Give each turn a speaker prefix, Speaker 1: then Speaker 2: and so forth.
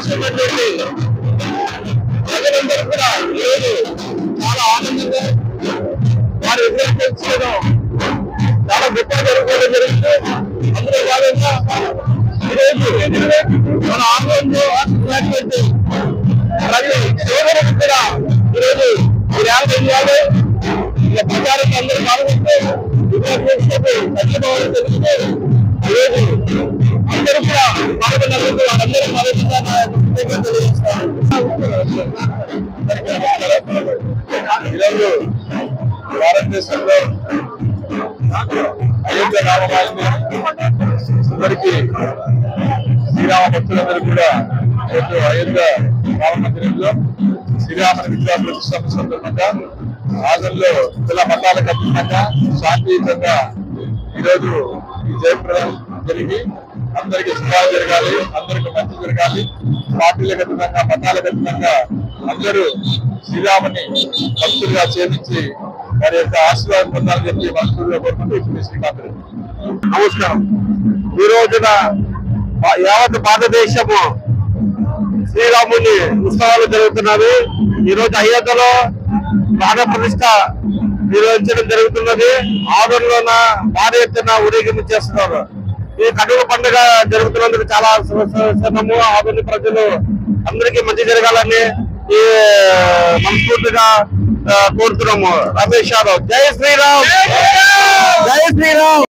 Speaker 1: రాష్ట్రమైనటువంటి ప్రజలందరూ కూడా ఈరోజు చాలా ఆనందంగా వారు ఎదురు తెలుసుకోవడం చాలా గొప్పగా జరుగుకోవడం జరుగుతుంది అందులో భాగంగా ఈరోజు మన ఆందోళనలో ఉన్నటువంటి ప్రతి సోదరుడు కూడా ఈరోజు ఈ ర్యాలీ చేయాలి ఇక ప్రచారం అందరూ పాల్గొంటే విద్యార్థులకు సత్యభావం తెలిస్తే ఈరోజు అందరూ కూడా పాల్గొన్నందుకు అందరూ పాల్గొన్నా ఈరోజు భారతదేశంలో అయోధ్య రామరాజుని అందరికీ శ్రీరామ భక్తులందరూ కూడా ఈరోజు అయోధ్య రామ మందిరంలో శ్రీరాముని విగ్రహ ప్రతిష్టాపన సందర్భంగా ఆగంలో కుల మతాలకు అతీతంగా శాంతియుతంగా ఈరోజు ఈ జయప్రదం జరిగి అందరికీ శుభాలు జరగాలి అందరికీ మంచి జరగాలి పార్టీలకు అతీతంగా మతాలకు అతీతంగా అందరూ శ్రీరాముని భక్తులుగా చేపించి వారి యొక్క ఆశీర్వాదం పొందాలని చెప్పి మనస్ఫూర్తిగా కోరుకుంటూ ఇప్పుడు శ్రీకాంత్ రెడ్డి.
Speaker 2: నమస్కారం ఈ రోజున భా- యావత్ భారతదేశము శ్రీరాముని ఉత్సవాలు జరుగుతున్నవి ఈ రోజు అయోధ్యలో ప్రాణ ప్రతిష్ట నిర్వహించడం జరుగుతున్నది ఆదరణలోన భారీ ఎత్తున ఊరేగింపు చేస్తున్నారు ఈ కనుల పండుగ జరుగుతున్నందుకు చాలా సంతోషము ఆదరణ ప్రజలు అందరికీ మంచి జరగాలని ఈ మనస్ఫూర్తిగా ఆ, కోరుతున్నాము రమేష్ యాదవ్ జై శ్రీరామ్ జై శ్రీరామ్